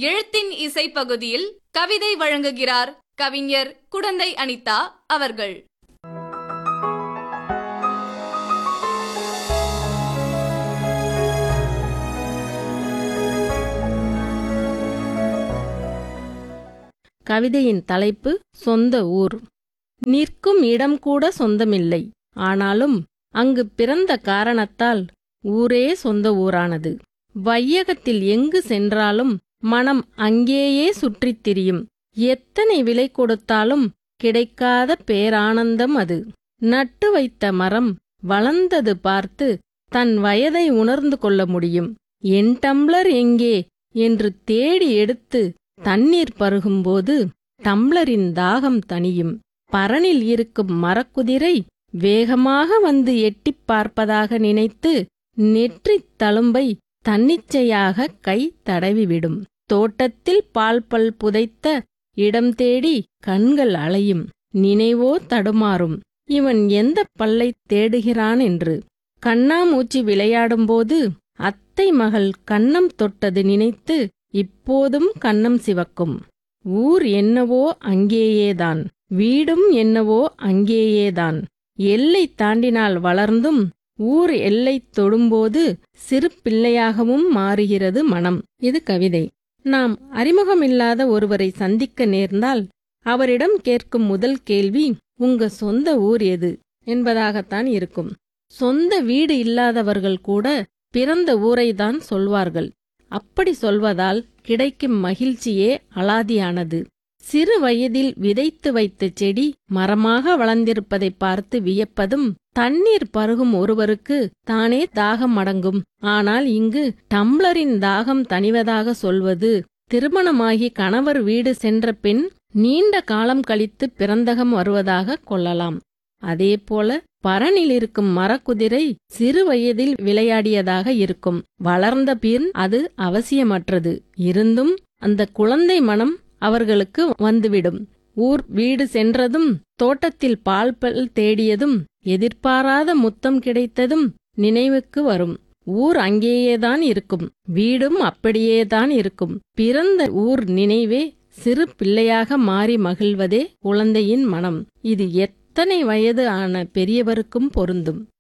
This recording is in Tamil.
எழுத்தின் இசை பகுதியில் கவிதை வழங்குகிறார் கவிஞர் குடந்தை அனிதா அவர்கள் கவிதையின் தலைப்பு சொந்த ஊர் நிற்கும் இடம் கூட சொந்தமில்லை ஆனாலும் அங்கு பிறந்த காரணத்தால் ஊரே சொந்த ஊரானது வையகத்தில் எங்கு சென்றாலும் மனம் அங்கேயே சுற்றித் திரியும் எத்தனை விலை கொடுத்தாலும் கிடைக்காத பேரானந்தம் அது நட்டு வைத்த மரம் வளர்ந்தது பார்த்து தன் வயதை உணர்ந்து கொள்ள முடியும் என் டம்ளர் எங்கே என்று தேடி எடுத்து தண்ணீர் பருகும்போது டம்ளரின் தாகம் தணியும் பரனில் இருக்கும் மரக்குதிரை வேகமாக வந்து எட்டிப் பார்ப்பதாக நினைத்து நெற்றித் தழும்பை தன்னிச்சையாக கை தடவிவிடும் தோட்டத்தில் பால்பல் புதைத்த இடம் தேடி கண்கள் அலையும் நினைவோ தடுமாறும் இவன் எந்த பல்லைத் தேடுகிறான் என்று கண்ணாமூச்சி விளையாடும்போது அத்தை மகள் கன்னம் தொட்டது நினைத்து இப்போதும் கன்னம் சிவக்கும் ஊர் என்னவோ அங்கேயேதான் வீடும் என்னவோ அங்கேயேதான் எல்லை தாண்டினால் வளர்ந்தும் ஊர் எல்லை தொடும்போது சிறு பிள்ளையாகவும் மாறுகிறது மனம் இது கவிதை நாம் அறிமுகமில்லாத ஒருவரை சந்திக்க நேர்ந்தால் அவரிடம் கேட்கும் முதல் கேள்வி உங்க சொந்த ஊர் எது என்பதாகத்தான் இருக்கும் சொந்த வீடு இல்லாதவர்கள் கூட பிறந்த ஊரைதான் சொல்வார்கள் அப்படி சொல்வதால் கிடைக்கும் மகிழ்ச்சியே அலாதியானது சிறு வயதில் விதைத்து வைத்த செடி மரமாக வளர்ந்திருப்பதை பார்த்து வியப்பதும் தண்ணீர் பருகும் ஒருவருக்கு தானே தாகம் அடங்கும் ஆனால் இங்கு டம்ளரின் தாகம் தணிவதாக சொல்வது திருமணமாகி கணவர் வீடு சென்ற பின் நீண்ட காலம் கழித்து பிறந்தகம் வருவதாக கொள்ளலாம் அதேபோல பரனில் இருக்கும் மரக்குதிரை சிறு வயதில் விளையாடியதாக இருக்கும் வளர்ந்த பின் அது அவசியமற்றது இருந்தும் அந்த குழந்தை மனம் அவர்களுக்கு வந்துவிடும் ஊர் வீடு சென்றதும் தோட்டத்தில் பால் பல் தேடியதும் எதிர்பாராத முத்தம் கிடைத்ததும் நினைவுக்கு வரும் ஊர் அங்கேயேதான் இருக்கும் வீடும் அப்படியேதான் இருக்கும் பிறந்த ஊர் நினைவே சிறு பிள்ளையாக மாறி மகிழ்வதே குழந்தையின் மனம் இது எத்தனை வயது ஆன பெரியவருக்கும் பொருந்தும்